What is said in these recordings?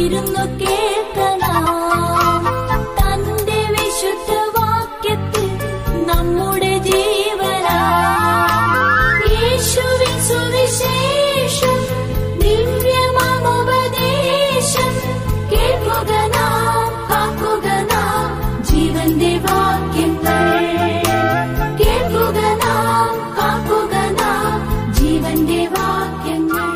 ഇരുന്നു കേൾക്കണം തന്റെ വിശുദ്ധ വാക്യത്തിൽ നമ്മുടെ ജീവനാ യേശുവിൻ സുവിശേഷം ദിവ്യമാമുപദേശം കേൾക്കുക നാം കാക്കുക നാം ജീവന്റെ വാക്യങ്ങൾ കേൾക്കുക നാം കാക്കുക നാം ജീവന്റെ വാക്യങ്ങൾ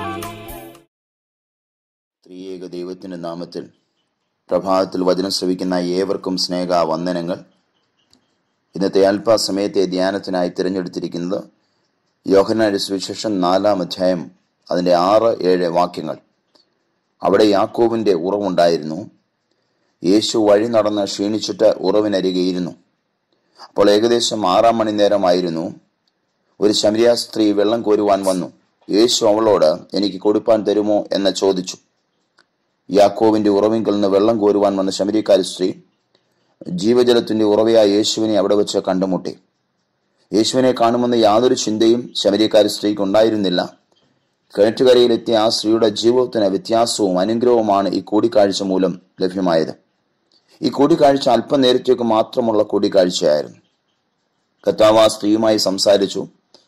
ത്രിയേക ദൈവത്തിന്റെ നാമത്തിൽ പ്രഭാതത്തിൽ വചനം ശ്രവിക്കുന്ന ഏവർക്കും സ്നേഹ വന്ദനങ്ങൾ ഇന്നത്തെ അല്പസമയത്തെ ധ്യാനത്തിനായി തിരഞ്ഞെടുത്തിരിക്കുന്നത് യോഹനാന്റെ സുവിശേഷം നാലാം അധ്യായം അതിന്റെ ആറ് ഏഴ് വാക്യങ്ങൾ അവിടെ യാക്കോബിന്റെ ഉറവുണ്ടായിരുന്നു യേശു വഴി നടന്ന് ക്ഷീണിച്ചിട്ട് ഉറവിനരികെ ഇരുന്നു അപ്പോൾ ഏകദേശം ആറാം മണി നേരമായിരുന്നു ഒരു ശമരിയ സ്ത്രീ വെള്ളം കോരുവാൻ വന്നു യേശു അവളോട് എനിക്ക് കൊടുപ്പാൻ തരുമോ എന്ന് ചോദിച്ചു യാക്കോവിന്റെ ഉറവിങ്കിൽ നിന്ന് വെള്ളം കോരുവാൻ വന്ന ശമരിക്കാരി സ്ത്രീ ജീവജലത്തിന്റെ ഉറവയായ യേശുവിനെ അവിടെ വെച്ച് കണ്ടുമുട്ടി യേശുവിനെ കാണുമെന്ന് യാതൊരു ചിന്തയും ശമരിക്കാരി സ്ത്രീക്ക് ഉണ്ടായിരുന്നില്ല കിണറ്റുകരയിലെത്തിയ ആ സ്ത്രീയുടെ ജീവിതത്തിന് വ്യത്യാസവും അനുഗ്രഹവുമാണ് ഈ കൂടിക്കാഴ്ച മൂലം ലഭ്യമായത് ഈ കൂടിക്കാഴ്ച അല്പനേരത്തേക്ക് മാത്രമുള്ള കൂടിക്കാഴ്ചയായിരുന്നു കർത്താവ് ആ സ്ത്രീയുമായി സംസാരിച്ചു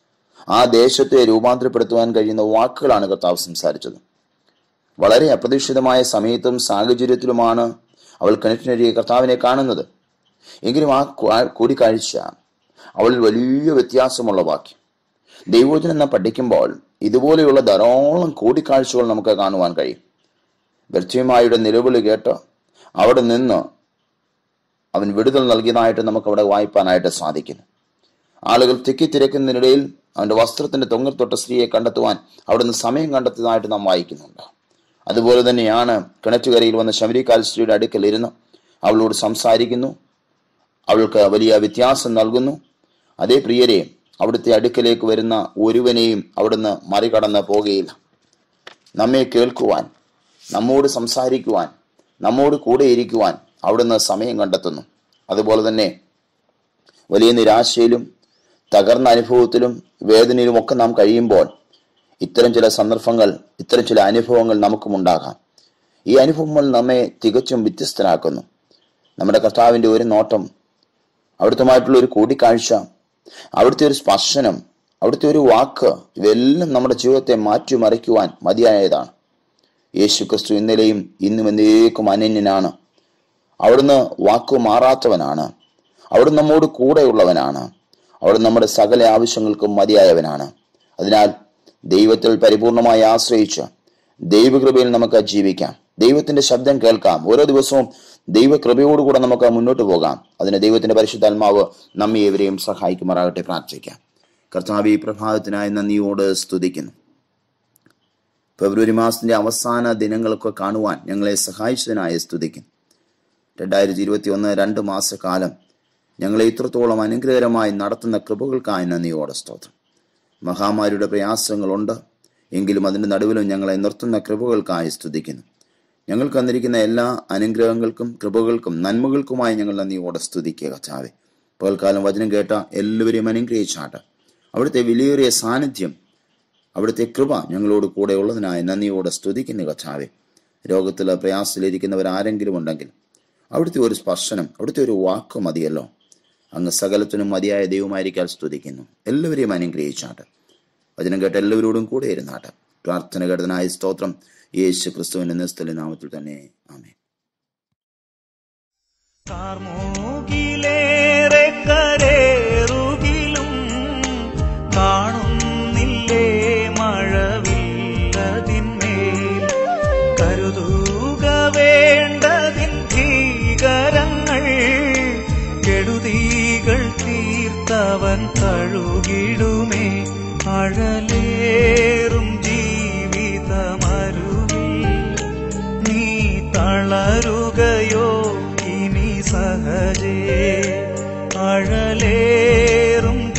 ആ ദേശത്തെ രൂപാന്തരപ്പെടുത്തുവാൻ കഴിയുന്ന വാക്കുകളാണ് കർത്താവ് സംസാരിച്ചത് വളരെ അപ്രതീക്ഷിതമായ സമയത്തും സാഹചര്യത്തിലുമാണ് അവൾ കിണറ്റിനരികെ കർത്താവിനെ കാണുന്നത് എങ്കിലും ആ കു- കൂടിക്കാഴ്ച അവളിൽ വലിയ വ്യത്യാസമുള്ള വാക്യം ദൈവോചനം നാം പഠിക്കുമ്പോൾ ഇതുപോലെയുള്ള ധാരാളം കൂടിക്കാഴ്ചകൾ നമുക്ക് കാണുവാൻ കഴിയും ബർച്ചയമായുടെ നിലവിളി കേട്ട് അവിടെ നിന്ന് അവൻ വിടുതൽ നൽകിയതായിട്ട് നമുക്ക് അവിടെ വായിപ്പാനായിട്ട് സാധിക്കുന്നു ആളുകൾ തിക്കിത്തിരക്കുന്നതിനിടയിൽ അവന്റെ വസ്ത്രത്തിന്റെ തൊങ്ങൽ തൊട്ട സ്ത്രീയെ കണ്ടെത്തുവാൻ അവിടുന്ന് സമയം കണ്ടെത്തിയതായിട്ട് നാം വായിക്കുന്നുണ്ട് അതുപോലെ തന്നെയാണ് കിണറ്റുകരയിൽ വന്ന ശബരിക്കാൽ സ്ത്രീയുടെ അടുക്കൽ ഇരുന്ന് അവളോട് സംസാരിക്കുന്നു അവൾക്ക് വലിയ വ്യത്യാസം നൽകുന്നു അതേ പ്രിയരെ അവിടുത്തെ അടുക്കലേക്ക് വരുന്ന ഒരുവനെയും അവിടുന്ന് മറികടന്ന് പോകുകയില്ല നമ്മെ കേൾക്കുവാൻ നമ്മോട് സംസാരിക്കുവാൻ നമ്മോട് കൂടെ ഇരിക്കുവാൻ അവിടുന്ന് സമയം കണ്ടെത്തുന്നു അതുപോലെ തന്നെ വലിയ നിരാശയിലും തകർന്ന അനുഭവത്തിലും വേദനയിലും ഒക്കെ നാം കഴിയുമ്പോൾ ഇത്തരം ചില സന്ദർഭങ്ങൾ ഇത്തരം ചില അനുഭവങ്ങൾ നമുക്കും ഉണ്ടാകാം ഈ അനുഭവങ്ങൾ നമ്മെ തികച്ചും വ്യത്യസ്തരാക്കുന്നു നമ്മുടെ കർത്താവിന്റെ ഒരു നോട്ടം അവിടുത്തുമായിട്ടുള്ള ഒരു കൂടിക്കാഴ്ച അവിടുത്തെ ഒരു സ്പർശനം അവിടുത്തെ ഒരു വാക്ക് ഇവയെല്ലാം നമ്മുടെ ജീവിതത്തെ മാറ്റിമറിക്കുവാൻ മതിയായതാണ് യേശു ക്രിസ്തു ഇന്നലെയും ഇന്നും എന്നേക്കും അനന്യനാണ് അവിടുന്ന് വാക്കു മാറാത്തവനാണ് അവിടുന്ന് നമ്മോട് കൂടെയുള്ളവനാണ് അവിടുന്ന് നമ്മുടെ സകല ആവശ്യങ്ങൾക്കും മതിയായവനാണ് അതിനാൽ ദൈവത്തിൽ പരിപൂർണമായി ആശ്രയിച്ച് ദൈവകൃപയിൽ നമുക്ക് ജീവിക്കാം ദൈവത്തിന്റെ ശബ്ദം കേൾക്കാം ഓരോ ദിവസവും ദൈവകൃപയോടുകൂടെ നമുക്ക് മുന്നോട്ട് പോകാം അതിന് ദൈവത്തിന്റെ പരിശുദ്ധാത്മാവ് നമ്മെ ഏവരെയും സഹായിക്കുമാറാകട്ടെ പ്രാർത്ഥിക്കാം കർത്താവ് ഈ പ്രഭാതത്തിനായി നന്ദിയോട് സ്തുതിക്കുന്നു ഫെബ്രുവരി മാസത്തിന്റെ അവസാന ദിനങ്ങളൊക്കെ കാണുവാൻ ഞങ്ങളെ സഹായിച്ചതിനായി സ്തുതിക്കുന്നു രണ്ടായിരത്തി ഇരുപത്തി ഒന്ന് രണ്ട് മാസക്കാലം ഞങ്ങളെ ഇത്രത്തോളം അനുഗ്രഹകരമായി നടത്തുന്ന കൃപകൾക്കായി നന്ദിയോടെ സ്തോത്രം മഹാമാരിയുടെ പ്രയാസങ്ങളുണ്ട് എങ്കിലും അതിന്റെ നടുവിലും ഞങ്ങളെ നിർത്തുന്ന കൃപകൾക്കായി സ്തുതിക്കുന്നു ഞങ്ങൾക്ക് തന്നിരിക്കുന്ന എല്ലാ അനുഗ്രഹങ്ങൾക്കും കൃപകൾക്കും നന്മകൾക്കുമായി ഞങ്ങൾ നന്ദിയോടെ സ്തുതിക്കുക കർത്താവെ പകൽക്കാലം വചനം കേട്ട എല്ലാവരെയും അനുഗ്രഹിച്ചാട്ട് അവിടുത്തെ വിലയേറിയ സാന്നിധ്യം അവിടുത്തെ കൃപ ഞങ്ങളോട് കൂടെ ഉള്ളതിനായി നന്ദിയോടെ സ്തുതിക്കുന്ന കർത്താവെ രോഗത്തിൽ പ്രയാസത്തിലിരിക്കുന്നവർ ആരെങ്കിലും ഉണ്ടെങ്കിൽ അവിടുത്തെ ഒരു സ്പർശനം അവിടുത്തെ ഒരു വാക്ക് മതിയല്ലോ അങ്ങ് സകലത്തിനും മതിയായ ദൈവമായിരിക്കാൻ സ്തുതിക്കുന്നു എല്ലാവരെയും അനുഗ്രഹിച്ചാട്ട് വചനം കേട്ട എല്ലാവരോടും കൂടെ ഇരുന്നാട്ട് പ്രാർത്ഥന കേട്ടതിനായ സ്തോത്രം യേശു ക്രിസ്തുവിന്റെ നിസ്തല നാമത്തിൽ തന്നെ ആമേ കാർമൂകിലേറെ കരേറുകിലും കാണുന്നില്ലേ മഴവില്ലതിന്മേൽ കരുതുക വേണ്ടതിൻ ഭീകരങ്ങൾ കെടുതികൾ തീർത്തവൻ കഴുകിടുമേ അഴലേറും ജീവിതമരുവിൽ നീ തളരുകയോ ഇനി സഹജേ അഴലേറും